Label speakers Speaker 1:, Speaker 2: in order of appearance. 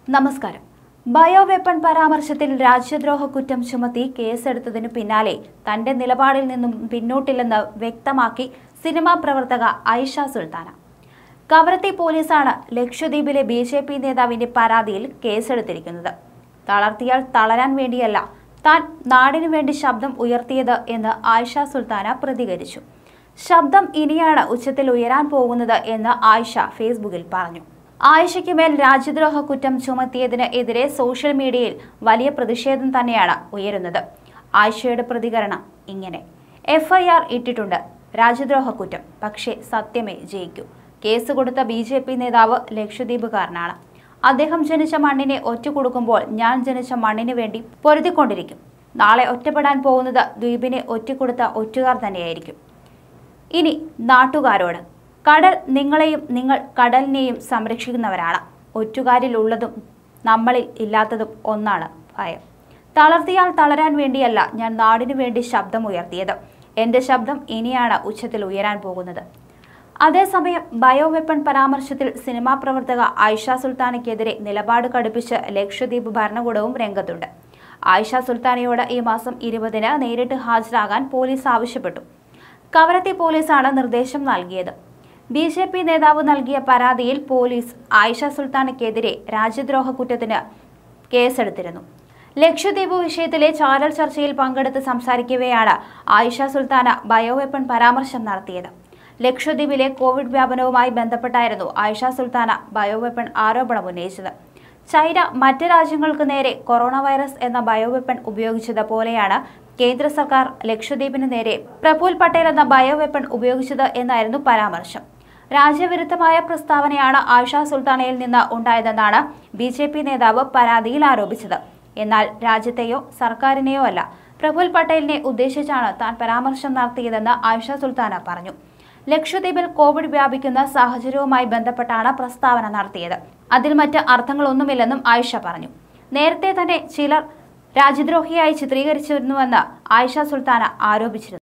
Speaker 1: നമസ്കാരം bio weapon പരാമർശത്തിൽ രാജ്യദ്രോഹ കുറ്റം ചുമത്തി കേസെടുത്തതിനു പിന്നാലെ തന്റെ നിലപാടിൽ നിന്നും പിന്നോട്ടില്ലെന്ന് വ്യക്തമാക്കി സിനിമാ പ്രവർത്തക ഐഷ സുൽത്താന കവരത്തി പോലീസാണ് ലക്ഷദ്വീപിലെ ബി ജെ പി നേതാവിന്റെ പരാതിയിൽ കേസെടുത്തിരിക്കുന്നത് തളർത്തിയാൽ തളരാൻ വേണ്ടിയല്ല താൻ നാടിനു വേണ്ടി ശബ്ദം ഉയർത്തിയത് എന്ന് ആയിഷ സുൽത്താന പ്രതികരിച്ചു ശബ്ദം ഇനിയാണ് ഉച്ചത്തിൽ ഉയരാൻ പോകുന്നത് എന്ന് ആയിഷ ഫേസ്ബുക്കിൽ പറഞ്ഞു ആയിഷയ്ക്ക് മേൽ രാജ്യദ്രോഹ കുറ്റം ചുമത്തിയതിന് എതിരെ സോഷ്യൽ മീഡിയയിൽ വലിയ പ്രതിഷേധം തന്നെയാണ് ഉയരുന്നത് ആയിഷയുടെ പ്രതികരണം ഇങ്ങനെ എഫ്ഐആർ ഇട്ടിട്ടുണ്ട് രാജ്യദ്രോഹ കുറ്റം പക്ഷേ സത്യമേ ജയിക്കൂ കേസ് കൊടുത്ത ബി ജെ പി നേതാവ് ലക്ഷദ്വീപുകാരനാണ് അദ്ദേഹം ജനിച്ച മണ്ണിനെ ഒറ്റുകൊടുക്കുമ്പോൾ ഞാൻ ജനിച്ച മണ്ണിന് വേണ്ടി പൊരുതിക്കൊണ്ടിരിക്കും നാളെ ഒറ്റപ്പെടാൻ പോകുന്നത് ദ്വീപിനെ ഒറ്റുകൊടുത്ത ഒറ്റുകാർ തന്നെയായിരിക്കും ഇനി നാട്ടുകാരോട് കടൽ നിങ്ങളെയും നിങ്ങൾ കടലിനെയും സംരക്ഷിക്കുന്നവരാണ് ഒറ്റുകാരിലുള്ളതും നമ്മളിൽ ഇല്ലാത്തതും ഒന്നാണ് ഭയം തളർത്തിയാൽ തളരാൻ വേണ്ടിയല്ല ഞാൻ നാടിനു വേണ്ടി ശബ്ദമുയർത്തിയത് എൻ്റെ ശബ്ദം ഇനിയാണ് ഉച്ചത്തിൽ ഉയരാൻ പോകുന്നത് അതേസമയം ബയോ വെപ്പൺ പരാമർശത്തിൽ സിനിമാ പ്രവർത്തക ആയിഷ സുൽത്താനയ്ക്കെതിരെ നിലപാട് കടുപ്പിച്ച് ലക്ഷദ്വീപ് ഭരണകൂടവും രംഗത്തുണ്ട് ആയിഷ സുൽത്താനയോട് ഈ മാസം ഇരുപതിന് നേരിട്ട് ഹാജരാകാൻ പോലീസ് ആവശ്യപ്പെട്ടു കവരത്തി പോലീസാണ് നിർദ്ദേശം നൽകിയത് ബി ജെ പി നേതാവ് നൽകിയ പരാതിയിൽ പോലീസ് ആയിഷ സുൽത്താനയ്ക്കെതിരെ രാജ്യദ്രോഹ കുറ്റത്തിന് കേസെടുത്തിരുന്നു ലക്ഷദ്വീപ് വിഷയത്തിലെ ചാനൽ ചർച്ചയിൽ പങ്കെടുത്ത് സംസാരിക്കവെയാണ് ആയിഷ സുൽത്താന ബയോവെപ്പൺ പരാമർശം നടത്തിയത് ലക്ഷദ്വീപിലെ കോവിഡ് വ്യാപനവുമായി ബന്ധപ്പെട്ടായിരുന്നു ആയിഷ സുൽത്താന ബയോവെപ്പൺ ആരോപണം ഉന്നയിച്ചത് ചൈന മറ്റ് രാജ്യങ്ങൾക്ക് നേരെ കൊറോണ വൈറസ് എന്ന ബയോവെപ്പൺ ഉപയോഗിച്ചത് പോലെയാണ് കേന്ദ്ര സർക്കാർ ലക്ഷദ്വീപിന് നേരെ പ്രഫുൽ പട്ടേൽ എന്ന ബയോവെപ്പൺ ഉപയോഗിച്ചത് എന്നായിരുന്നു പരാമർശം രാജ്യവിരുദ്ധമായ പ്രസ്താവനയാണ് ആയിഷ സുൽത്താനയിൽ നിന്ന് ഉണ്ടായതെന്നാണ് ബി ജെ പി നേതാവ് പരാതിയിൽ ആരോപിച്ചത് എന്നാൽ രാജ്യത്തെയോ സർക്കാരിനെയോ അല്ല പ്രഫുൽ പട്ടേലിനെ ഉദ്ദേശിച്ചാണ് താൻ പരാമർശം നടത്തിയതെന്ന് ആയിഷ സുൽത്താന പറഞ്ഞു ലക്ഷദ്വീപിൽ കോവിഡ് വ്യാപിക്കുന്ന സാഹചര്യവുമായി ബന്ധപ്പെട്ടാണ് പ്രസ്താവന നടത്തിയത് അതിൽ മറ്റ് അർത്ഥങ്ങളൊന്നുമില്ലെന്നും ആയിഷ പറഞ്ഞു നേരത്തെ തന്നെ ചിലർ രാജ്യദ്രോഹിയായി ചിത്രീകരിച്ചിരുന്നുവെന്ന് ആയിഷ സുൽത്താന ആരോപിച്ചിരുന്നു